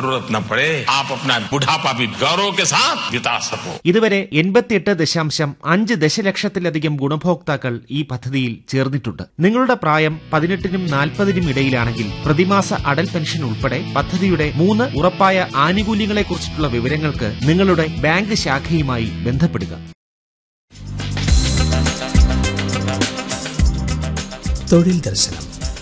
जरूरत न पड़े आप अपना बुढ़ापा भी गौरव के साथ बिता सको ഇതുവരെ എൺപത്തിയെട്ട് ദശാംശം അഞ്ച് ദശലക്ഷത്തിലധികം ഗുണഭോക്താക്കൾ ഈ പദ്ധതിയിൽ ചേർന്നിട്ടുണ്ട് നിങ്ങളുടെ പ്രായം പതിനെട്ടിനും നാൽപ്പതിനും ഇടയിലാണെങ്കിൽ പ്രതിമാസ അടൽ പെൻഷൻ ഉൾപ്പെടെ പദ്ധതിയുടെ മൂന്ന് ഉറപ്പായ ആനുകൂല്യങ്ങളെക്കുറിച്ചിട്ടുള്ള വിവരങ്ങൾക്ക് നിങ്ങളുടെ ബാങ്ക് ശാഖയുമായി ബന്ധപ്പെടുക തൊഴിൽ ദർശനം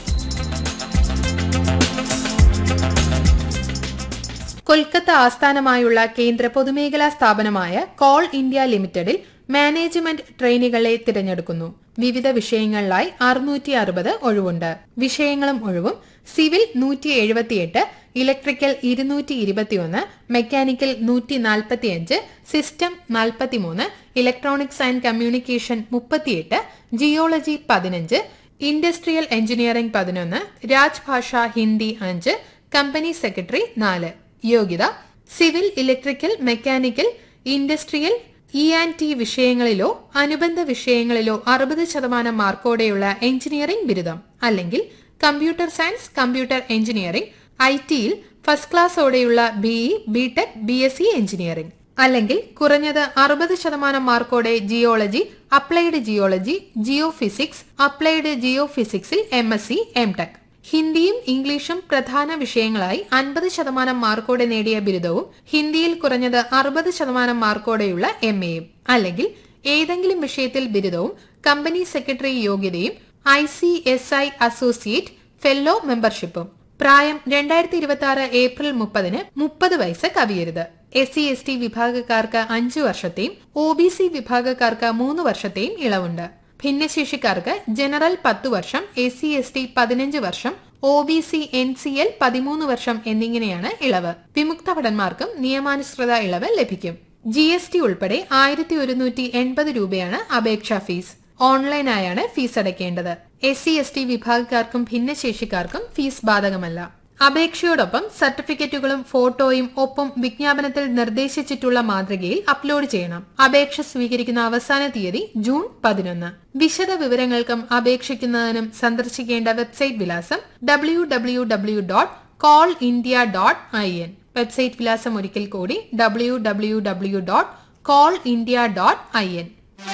കൊൽക്കത്ത ആസ്ഥാനമായുള്ള കേന്ദ്ര പൊതുമേഖലാ സ്ഥാപനമായ കോൾ ഇന്ത്യ ലിമിറ്റഡിൽ മാനേജ്മെന്റ് ട്രെയിനികളെ തിരഞ്ഞെടുക്കുന്നു വിവിധ വിഷയങ്ങളിലായി അറുന്നൂറ്റി അറുപത് ഒഴിവുണ്ട് വിഷയങ്ങളും ഒഴിവും സിവിൽ നൂറ്റി എഴുപത്തിയെട്ട് ഇലക്ട്രിക്കൽ ഇരുന്നൂറ്റി ഇരുപത്തിയൊന്ന് മെക്കാനിക്കൽ നൂറ്റി നാൽപ്പത്തിയഞ്ച് സിസ്റ്റം നാൽപ്പത്തിമൂന്ന് ഇലക്ട്രോണിക്സ് ആൻഡ് കമ്മ്യൂണിക്കേഷൻ മുപ്പത്തിയെട്ട് ജിയോളജി പതിനഞ്ച് ഇൻഡസ്ട്രിയൽ എഞ്ചിനീയറിംഗ് പതിനൊന്ന് രാജ്ഭാഷ ഹിന്ദി അഞ്ച് കമ്പനി സെക്രട്ടറി നാല് യോഗ്യത civil electrical mechanical industrial E and T വിഷയങ്ങളിലോ അനുബന്ധ വിഷയങ്ങളിലോ അറുപത് ശതമാനം മാർക്കോടെയുള്ള എഞ്ചിനീയറിംഗ് ബിരുദം അല്ലെങ്കിൽ computer science computer engineering I ടിയിൽ ഫസ്റ്റ് ക്ലാസ്സോടെയുള്ള BE BTech B S C engineering അല്ലെങ്കിൽ കുറഞ്ഞത് അറുപത് ശതമാനം മാർക്കോടെ geology applied geology geophysics applied ജിയോ ഫിസിക്സിൽ M S C M tech ഹിന്ദിയും ഇംഗ്ലീഷും പ്രധാന വിഷയങ്ങളായി അൻപത് ശതമാനം മാർക്കോടെ നേടിയ ബിരുദവും ഹിന്ദിയിൽ കുറഞ്ഞത് അറുപത് ശതമാനം മാർക്കോടെയുള്ള എം എയും അല്ലെങ്കിൽ ഏതെങ്കിലും വിഷയത്തിൽ ബിരുദവും കമ്പനി സെക്രട്ടറി യോഗ്യതയും I C S I associate fellow മെമ്പർഷിപ്പും പ്രായം രണ്ടായിരത്തി ഇരുപത്തി ആറ് ഏപ്രിൽ മുപ്പതിന് മുപ്പത് വയസ്സ് കവിയരുത് എസ് സി എസ് ടി വിഭാഗക്കാർക്ക് അഞ്ചു വർഷത്തെയും ഒ ബി സി വിഭാഗക്കാർക്ക് മൂന്ന് വർഷത്തെയും ഇളവുണ്ട് ഭിന്നശേഷിക്കാർക്ക് ജനറൽ പത്തു വർഷം എസ് സി എസ് ടി പതിനഞ്ച് വർഷം O B C N C L പതിമൂന്ന് വർഷം എന്നിങ്ങനെയാണ് ഇളവ് വിമുക്ത ഭടന്മാർക്കും നിയമാനുസൃത ഇളവ് ലഭിക്കും ജി എസ് ടി ഉൾപ്പെടെ ആയിരത്തി ഒരുന്നൂറ്റി എൺപത് രൂപയാണ് അപേക്ഷാ ഫീസ് ഓൺലൈനായാണ് ഫീസ് അടയ്ക്കേണ്ടത് എസ് സി എസ് ടി വിഭാഗക്കാർക്കും ഭിന്നശേഷിക്കാർക്കും ഫീസ് ബാധകമല്ല അപേക്ഷയോടൊപ്പം സർട്ടിഫിക്കറ്റുകളും ഫോട്ടോയും ഒപ്പം വിജ്ഞാപനത്തിൽ നിർദ്ദേശിച്ചിട്ടുള്ള മാതൃകയിൽ അപ്ലോഡ് ചെയ്യണം അപേക്ഷ സ്വീകരിക്കുന്ന അവസാന തീയതി ജൂൺ പതിനൊന്ന് വിശദ വിവരങ്ങൾക്കും അപേക്ഷിക്കുന്നതിനും സന്ദർശിക്കേണ്ട വെബ്സൈറ്റ് വിലാസം W W W dot coal India dot I N website വിലാസം ഒരിക്കൽ കൂടി W W W dot coal India dot I N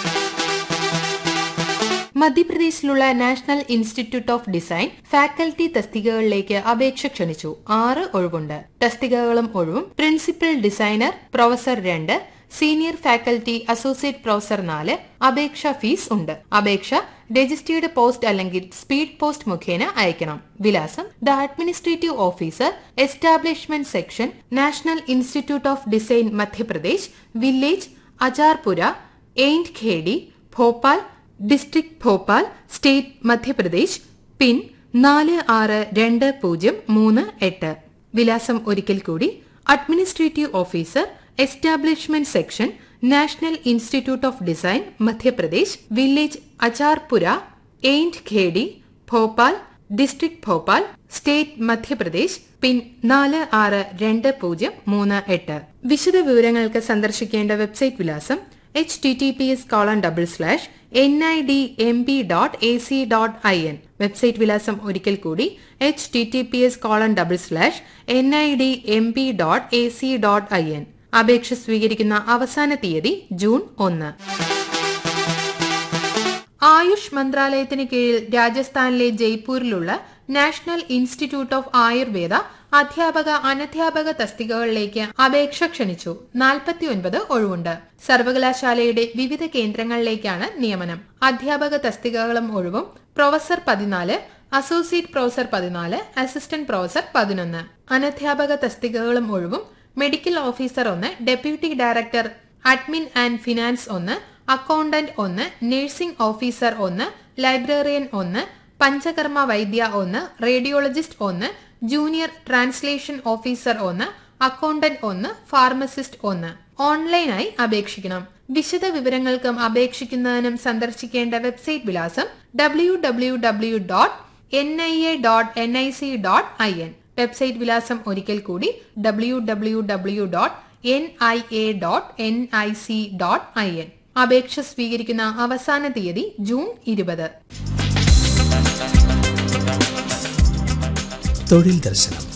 മധ്യപ്രദേശിലുള്ള national institute of design faculty തസ്തികകളിലേക്ക് അപേക്ഷ ക്ഷണിച്ചു ആറ് ഒഴിവുണ്ട് തസ്തികകളും ഒഴിവും പ്രിൻസിപ്പൽ ഡിസൈനർ പ്രൊഫസർ രണ്ട് സീനിയർ ഫാക്കൽറ്റി അസോസിയേറ്റ് പ്രൊഫസർ നാല് അപേക്ഷ ഫീസ് ഉണ്ട് അപേക്ഷ രജിസ്റ്റേർഡ് പോസ്റ്റ് അല്ലെങ്കിൽ സ്പീഡ് പോസ്റ്റ് മുഖേന അയക്കണം വിലാസം the administrative officer establishment section national institute of design Madhya Pradesh village Ajarpura എയിൻഡ് Khedi Bhopal district Bhopal state Madhya Pradesh pin നാല് ആറ് രണ്ട് പൂജ്യം മൂന്ന് എട്ട് വിലാസം ഒരിക്കൽ കൂടി administrative officer establishment section national institute of design Madhya Pradesh village Acharpura എയിൻഡ് Khedi Bhopal district Bhopal state Madhya Pradesh pin നാല് ആറ് രണ്ട് പൂജ്യം മൂന്ന് എട്ട് വിശദ വിവരങ്ങൾക്ക് സന്ദർശിക്കേണ്ട വെബ്സൈറ്റ് വിലാസം H T T P S colon double slash N I D M P dot A C dot I N website വിലാസം ഒരിക്കൽ കൂടി H T T P S colon double slash N I D M P dot A C dot I N അപേക്ഷ സ്വീകരിക്കുന്ന അവസാന തീയതി June ഒന്ന് ആയുഷ് മന്ത്രാലയത്തിന് കീഴിൽ രാജസ്ഥാനിലെ ജയ്പൂരിലുള്ള നാഷണൽ ഇൻസ്റ്റിറ്റ്യൂട്ട് ഓഫ് ആയുർവേദ അധ്യാപക അനധ്യാപക തസ്തികകളിലേക്ക് അപേക്ഷ ക്ഷണിച്ചു നാൽപ്പത്തിയൊൻപത് ഒഴിവുണ്ട് സർവകലാശാലയുടെ വിവിധ കേന്ദ്രങ്ങളിലേക്കാണ് നിയമനം അധ്യാപക തസ്തികകളും ഒഴിവും പ്രൊഫസർ പതിനാല് അസോസിയേറ്റ് പ്രൊഫസർ പതിനാല് അസിസ്റ്റന്റ് പ്രൊഫസർ പതിനൊന്ന് അനധ്യാപക തസ്തികകളും ഒഴിവും മെഡിക്കൽ ഓഫീസർ ഒന്ന് deputy director admin and finance ഒന്ന് അക്കൗണ്ടന്റ് ഒന്ന് നഴ്സിംഗ് ഓഫീസർ ഒന്ന് ലൈബ്രറിയൻ ഒന്ന് പഞ്ചകർമ്മ വൈദ്യ ഒന്ന് റേഡിയോളജിസ്റ്റ് ഒന്ന് ജൂനിയർ ട്രാൻസ്ലേഷൻ ഓഫീസർ ഒന്ന് അക്കൗണ്ടന്റ് ഒന്ന് ഫാർമസിസ്റ്റ് ഒന്ന് ഓൺലൈനായി അപേക്ഷിക്കണം വിശദ വിവരങ്ങൾക്കും അപേക്ഷിക്കുന്നതിനും സന്ദർശിക്കേണ്ട വെബ്സൈറ്റ് വിലാസം W W W dot N I A dot N I C dot I N website വിലാസം ഒരിക്കൽ കൂടി W W W dot N I A dot N I C dot I N അപേക്ഷ സ്വീകരിക്കുന്ന അവസാന തീയതി ജൂൺ ഇരുപത് തൊഴിൽ ദർശനം